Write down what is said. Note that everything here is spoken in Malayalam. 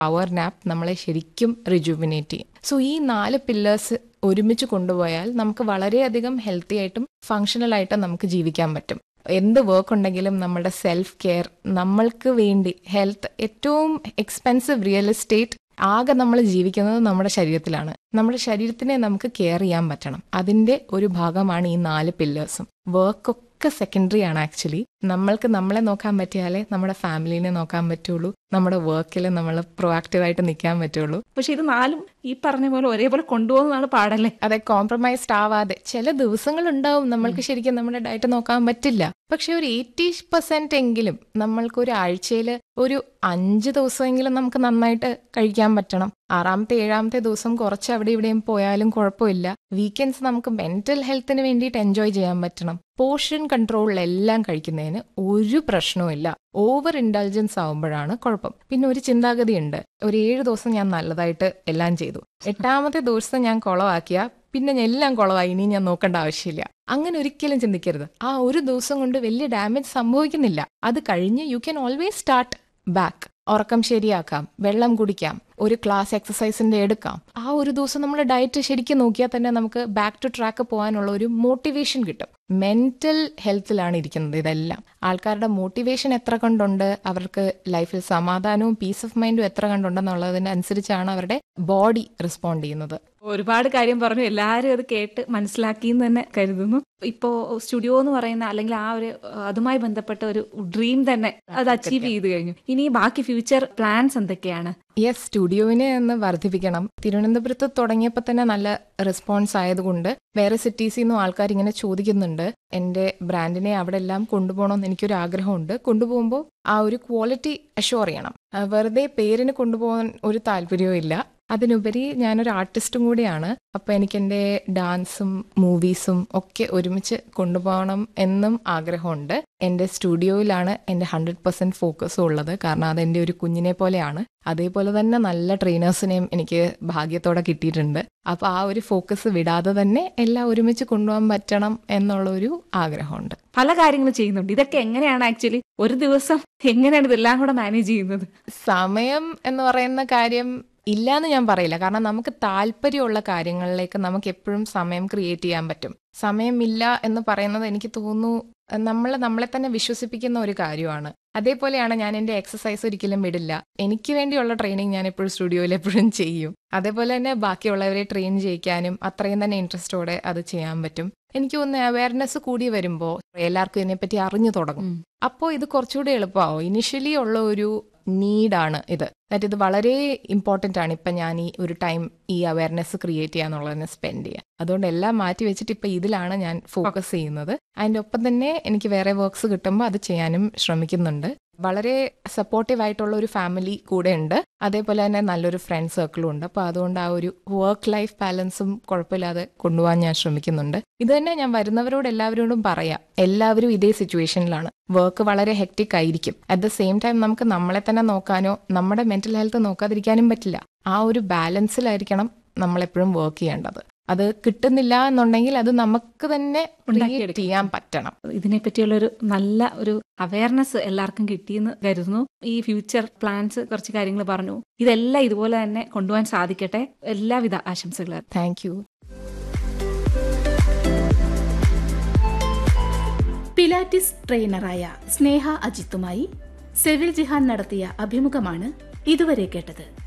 പവർ നാപ്പ് നമ്മളെ ശരിക്കും റിജുവിനേറ്റ് ചെയ്യും സോ ഈ നാല് പില്ലേഴ്സ് ഒരുമിച്ച് കൊണ്ടുപോയാൽ നമുക്ക് വളരെയധികം ഹെൽത്തി ആയിട്ടും ഫങ്ഷണൽ ആയിട്ടും നമുക്ക് ജീവിക്കാൻ പറ്റും എന്ത് വർക്ക് ഉണ്ടെങ്കിലും നമ്മുടെ സെൽഫ് കെയർ നമ്മൾക്ക് വേണ്ടി ഹെൽത്ത് ഏറ്റവും എക്സ്പെൻസീവ് റിയൽ എസ്റ്റേറ്റ് ആകെ നമ്മൾ ജീവിക്കുന്നത് നമ്മുടെ ശരീരത്തിലാണ് നമ്മുടെ ശരീരത്തിനെ നമുക്ക് കെയർ ചെയ്യാൻ പറ്റണം അതിന്റെ ഒരു ഭാഗമാണ് ഈ നാല് പില്ലേഴ്സും വർക്കൊക്കെ സെക്കൻഡറി ആണ് ആക്ച്വലി നമ്മൾക്ക് നമ്മളെ നോക്കാൻ പറ്റിയാലേ നമ്മുടെ ഫാമിലിനെ നോക്കാൻ പറ്റുള്ളൂ നമ്മുടെ വർക്കിൽ നമ്മൾ പ്രൊആക്റ്റീവായിട്ട് നിൽക്കാൻ പറ്റുള്ളൂ പക്ഷെ ഇത് നാലും ഈ പറഞ്ഞ പോലെ ഒരേപോലെ കൊണ്ടുപോകുന്നതാണ് പാടല്ലേ അതെ കോംപ്രമൈസ്ഡ് ആവാതെ ചില ദിവസങ്ങൾ ഉണ്ടാവും നമ്മൾക്ക് ശരിക്കും നമ്മുടെ ഡയറ്റ് നോക്കാൻ പറ്റില്ല പക്ഷെ ഒരു എയ്റ്റി പെർസെന്റ് എങ്കിലും നമ്മൾക്ക് ഒരു ആഴ്ചയിൽ ഒരു അഞ്ച് ദിവസമെങ്കിലും നമുക്ക് നന്നായിട്ട് കഴിക്കാൻ പറ്റണം ആറാമത്തെ ഏഴാമത്തെ ദിവസം കുറച്ച് അവിടെ ഇവിടെയും പോയാലും കുഴപ്പമില്ല വീക്കെൻഡ്സ് നമുക്ക് മെന്റൽ ഹെൽത്തിന് വേണ്ടിയിട്ട് എൻജോയ് ചെയ്യാൻ പറ്റണം പോർഷൻ കൺട്രോളിലെല്ലാം കഴിക്കുന്നതിന് ഒരു പ്രശ്നവുമില്ല ഓവർ ഇൻഡൾജൻസ് ആവുമ്പോഴാണ് കുഴപ്പം പിന്നെ ഒരു ചിന്താഗതിയുണ്ട് ഒരു ഏഴ് ദിവസം ഞാൻ നല്ലതായിട്ട് എല്ലാം ചെയ്തു എട്ടാമത്തെ ദിവസം ഞാൻ കുളമാക്കിയ പിന്നെ ഞാൻ എല്ലാം കുളമായി ഇനി ഞാൻ നോക്കേണ്ട ആവശ്യമില്ല അങ്ങനെ ഒരിക്കലും ചിന്തിക്കരുത് ആ ഒരു ദിവസം കൊണ്ട് വലിയ ഡാമേജ് സംഭവിക്കുന്നില്ല അത് കഴിഞ്ഞ് you can always start back ഉറക്കം ശരിയാക്കാം വെള്ളം കുടിക്കാം ഒരു ക്ലാസ് എക്സസൈസിന്റെ എടുക്കാം ആ ഒരു ദിവസം നമ്മുടെ ഡയറ്റ് ശരിക്കും നോക്കിയാൽ തന്നെ നമുക്ക് ബാക്ക് ടു ട്രാക്ക് പോകാനുള്ള ഒരു മോട്ടിവേഷൻ കിട്ടും മെന്റൽ ഹെൽത്തിലാണ് ഇരിക്കുന്നത് ഇതെല്ലാം ആൾക്കാരുടെ മോട്ടിവേഷൻ എത്ര കണ്ടുണ്ട് അവർക്ക് ലൈഫിൽ സമാധാനവും പീസ് ഓഫ് മൈൻഡും എത്ര കണ്ടുണ്ടെന്നുള്ളതിനനുസരിച്ചാണ് അവരുടെ ബോഡി റെസ്പോണ്ട് ചെയ്യുന്നത് ഒരുപാട് കാര്യം പറഞ്ഞു എല്ലാവരും അത് കേട്ട് മനസ്സിലാക്കി എന്ന് തന്നെ കരുതുന്നു ഇപ്പോ സ്റ്റുഡിയോ എന്ന് പറയുന്ന അല്ലെങ്കിൽ ആ ഒരു അഹ് അതുമായി ബന്ധപ്പെട്ട ഒരു ഡ്രീം തന്നെ അത് അച്ചീവ് ചെയ്ത് കഴിഞ്ഞു ഇനി ബാക്കി ഫ്യൂച്ചർ പ്ലാൻസ് എന്തൊക്കെയാണ് യെസ് സ്റ്റുഡിയോവിനെ ഒന്ന് വർദ്ധിപ്പിക്കണം തിരുവനന്തപുരത്ത് തുടങ്ങിയപ്പോൾ തന്നെ നല്ല റെസ്പോൺസ് ആയതുകൊണ്ട് വേറെ സിറ്റീസിൽ നിന്നും ആൾക്കാർ ഇങ്ങനെ ചോദിക്കുന്നുണ്ട് എന്റെ ബ്രാൻഡിനെ അവിടെ എല്ലാം കൊണ്ടുപോകണമെന്ന് എനിക്കൊരു ആഗ്രഹമുണ്ട് കൊണ്ടുപോകുമ്പോൾ ആ ഒരു ക്വാളിറ്റി അഷ്യൂർ ചെയ്യണം ആ, വെറുതെ പേരിന് കൊണ്ടുപോകാൻ ഒരു താല്പര്യവും ഇല്ല അതിനുപരി ഞാനൊരു ആർട്ടിസ്റ്റും കൂടിയാണ് അപ്പൊ എനിക്ക് എൻ്റെ ഡാൻസും മൂവീസും ഒക്കെ ഒരുമിച്ച് കൊണ്ടുപോകണം എന്നും ആഗ്രഹമുണ്ട് എൻ്റെ സ്റ്റുഡിയോയിലാണ് എൻ്റെ ഹൺഡ്രഡ് പെർസെന്റ് ഫോക്കസും ഉള്ളത് കാരണം അതെൻ്റെ ഒരു കുഞ്ഞിനെ പോലെയാണ് അതേപോലെ തന്നെ നല്ല ട്രെയിനേഴ്സിനെയും എനിക്ക് ഭാഗ്യത്തോടെ കിട്ടിയിട്ടുണ്ട് അപ്പൊ ആ ഒരു ഫോക്കസ് വിടാതെ തന്നെ എല്ലാം ഒരുമിച്ച് കൊണ്ടുപോകാൻ പറ്റണം എന്നുള്ള ഒരു ആഗ്രഹമുണ്ട് പല കാര്യങ്ങളും ചെയ്യുന്നുണ്ട് ഇതൊക്കെ എങ്ങനെയാണ് ആക്ച്വലി ഒരു ദിവസം എങ്ങനെയാണ് ഇതെല്ലാം കൂടെ മാനേജ് ചെയ്യുന്നത് സമയം എന്ന് പറയുന്ന കാര്യം ഇല്ലാന്ന് ഞാൻ പറയില്ല കാരണം നമുക്ക് താല്പര്യമുള്ള കാര്യങ്ങളിലേക്ക് നമുക്ക് എപ്പോഴും സമയം ക്രിയേറ്റ് ചെയ്യാൻ പറ്റും സമയമില്ല എന്ന് പറയുന്നത് എനിക്ക് തോന്നുന്നു നമ്മൾ നമ്മളെ തന്നെ വിശ്വസിപ്പിക്കുന്ന ഒരു കാര്യമാണ് അതേപോലെയാണ് ഞാൻ എൻ്റെ എക്സസൈസ് ഒരിക്കലും വിടില്ല എനിക്ക് വേണ്ടിയുള്ള ട്രെയിനിങ് ഞാൻ എപ്പോഴും സ്റ്റുഡിയോയിൽ എപ്പോഴും ചെയ്യും അതേപോലെ തന്നെ ബാക്കിയുള്ളവരെ ട്രെയിൻ ചെയ്യിക്കാനും അത്രയും തന്നെ ഇൻട്രസ്റ്റോടെ അത് ചെയ്യാൻ പറ്റും എനിക്ക് തോന്നുന്നു അവയർനെസ് കൂടി വരുമ്പോൾ എല്ലാവർക്കും ഇതിനെപ്പറ്റി അറിഞ്ഞു തുടങ്ങും അപ്പോൾ ഇത് കുറച്ചുകൂടി എളുപ്പമാവും ഇനിഷ്യലി ഉള്ള ഒരു നീഡാണ് ഇത് അതായത് ഇത് വളരെ ഇമ്പോർട്ടൻ്റ് ആണ് ഇപ്പം ഞാൻ ഈ ഒരു ടൈം ഈ അവയർനെസ് ക്രിയേറ്റ് ചെയ്യാന്നുള്ളതിനെ സ്പെൻഡ് ചെയ്യുക അതുകൊണ്ട് എല്ലാം മാറ്റി വെച്ചിട്ട് ഇപ്പം ഇതിലാണ് ഞാൻ ഫോക്കസ് ചെയ്യുന്നത് അതിൻ്റെ ഒപ്പം തന്നെ എനിക്ക് വേറെ വർക്ക്സ് കിട്ടുമ്പോൾ അത് ചെയ്യാനും ശ്രമിക്കുന്നുണ്ട് വളരെ സപ്പോർട്ടീവ് ആയിട്ടുള്ള ഒരു ഫാമിലി കൂടെ ഉണ്ട് അതേപോലെ തന്നെ നല്ലൊരു ഫ്രണ്ട് സർക്കിളും ഉണ്ട് അപ്പോൾ അതുകൊണ്ട് ആ ഒരു വർക്ക് ലൈഫ് ബാലൻസും കുഴപ്പമില്ലാതെ കൊണ്ടുപോകാൻ ഞാൻ ശ്രമിക്കുന്നുണ്ട് ഇത് തന്നെ ഞാൻ വരുന്നവരോട് എല്ലാവരോടും പറയാം എല്ലാവരും ഇതേ സിറ്റുവേഷനിലാണ് വർക്ക് വളരെ ഹെക്റ്റിക് ആയിരിക്കും അറ്റ് ദ സെയിം ടൈം നമുക്ക് നമ്മളെ തന്നെ നോക്കാനോ നമ്മുടെ മെന്റൽ ഹെൽത്ത് നോക്കാതിരിക്കാനും പറ്റില്ല ആ ഒരു ബാലൻസിലായിരിക്കണം നമ്മൾ എപ്പോഴും വർക്ക് ചെയ്യേണ്ടത് അത് കിട്ടുന്നില്ല എന്നുണ്ടെങ്കിൽ അത് നമുക്ക് തന്നെ ക്രിയേറ്റ് ചെയ്യാൻ പറ്റണം ഇതിനെ പറ്റിയുള്ളൊരു നല്ല ഒരു അവയർനെസ് എല്ലാവർക്കും കിട്ടിയെന്ന് കരുതുന്നു ഈ ഫ്യൂച്ചർ പ്ലാൻസ് കുറച്ച് കാര്യങ്ങൾ പറഞ്ഞു ഇതെല്ലാം ഇതുപോലെ തന്നെ കൊണ്ടുപോകാൻ സാധിക്കട്ടെ എല്ലാവിധ ആശംസകളും താങ്ക് യു പിലാറ്റിസ് ട്രെയിനറായ സ്നേഹ അജിത്തുമായി സെവിൽ ജിഹാൻ നടത്തിയ അഭിമുഖമാണ് ഇതുവരെ കേട്ടത്